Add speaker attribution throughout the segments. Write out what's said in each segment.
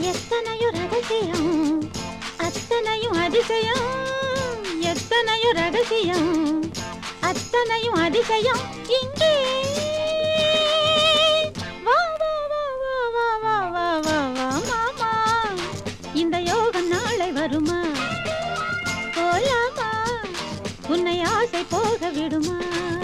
Speaker 1: எத்தனையோ ரகசியம் அத்தனையும் அதிசயம் எத்தனையோ ரகசியம் அத்தனையும் அதிசயம் இங்கே வா வா வா வா வா வா வா வா வா மாமா இந்த யோகம் நாளை வருமா போலாமா உன்னை ஆசை போக விடுமா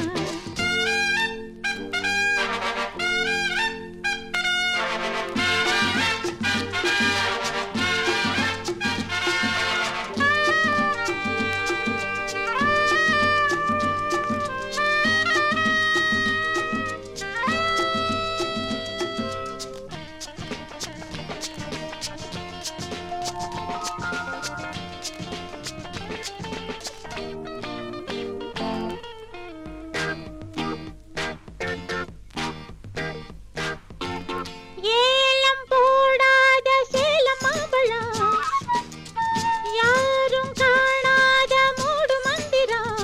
Speaker 1: ஏலம் போடாத சேலம் மாம்பழம் யாரும் காணாத மூடு மந்திரம்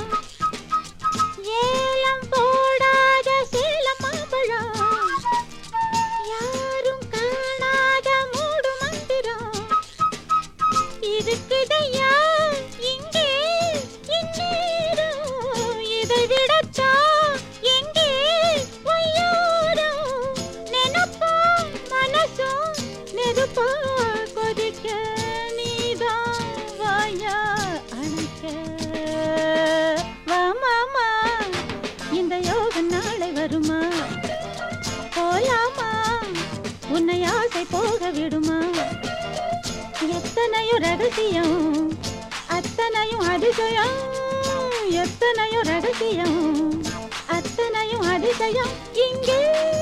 Speaker 1: ஏலம் போடாத சேலம் மாம்பழம் யாரும் காணாத மூடு மந்திரம் இருக்குதையா இங்கே இந்நேரம் இதை விடத்தான் எங்கே ஒய்யாரம் நினப்பா மனசும் நெருப்பா கொதிக்க நீதான் வாயா அணைக்க வா மாமா இந்த யோக நாளை வருமா போலாமா உன்னை ஆசை போக விடுமா எத்தனையோ ரகசியம் அத்தனையும் அதிசயம் எத்தனையோ ரகசியம் அத்தனையும் அதிசயம் இங்கே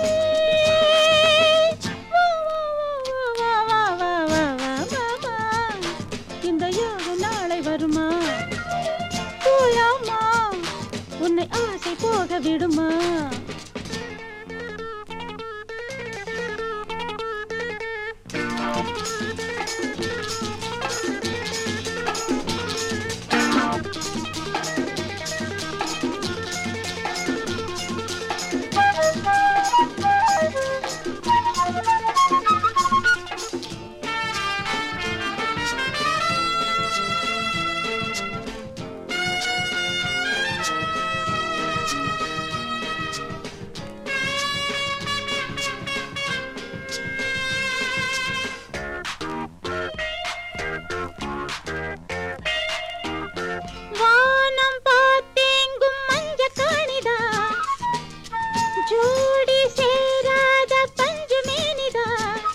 Speaker 1: வா, வா, வா, வா, வா, வா, வா, வா, வா. இந்த யோக நாளை வருமா போலாமா உன்னை ஆசை போக விடுமா வானம் பார்த்தேங்கும் மஞ்ச காணிதா ஜோடி சேராத பஞ்சு மேனிதா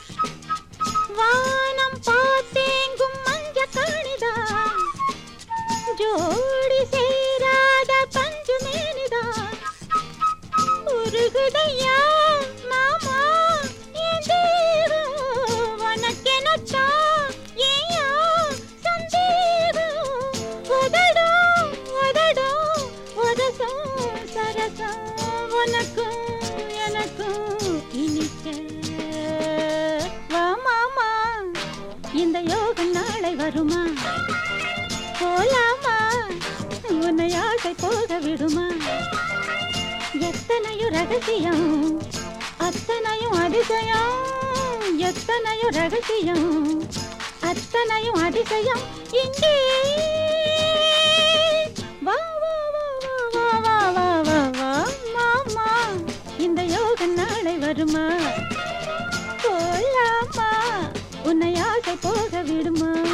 Speaker 1: வானம் பார்த்தேங்கும் மஞ்ச காணிதா ஜோடி சேராத பஞ்சு மேனிதா உருகுதையா மாமா என் தேகம் உனக்கெனத்தான் ஏயா சந்தேகம் உதடும் உதடும் உதசும் சரசம் உனக்கும் எனக்கும் இனிக்க வா மாமா இந்த யோகம் நாளை வருமா போலாமா உன்னை ஆசை போக விடுமா எத்தனையோ ரகசியம் அத்தனையும் அதிசயம் எத்தனையோ ரகசியம் அத்தனையும் அதிசயம் இங்கே வா வா வா வா வா வா வா வா மாமா இந்த யோக நாளை வருமா போலாமா உன்னை ஆசை போக விடுமா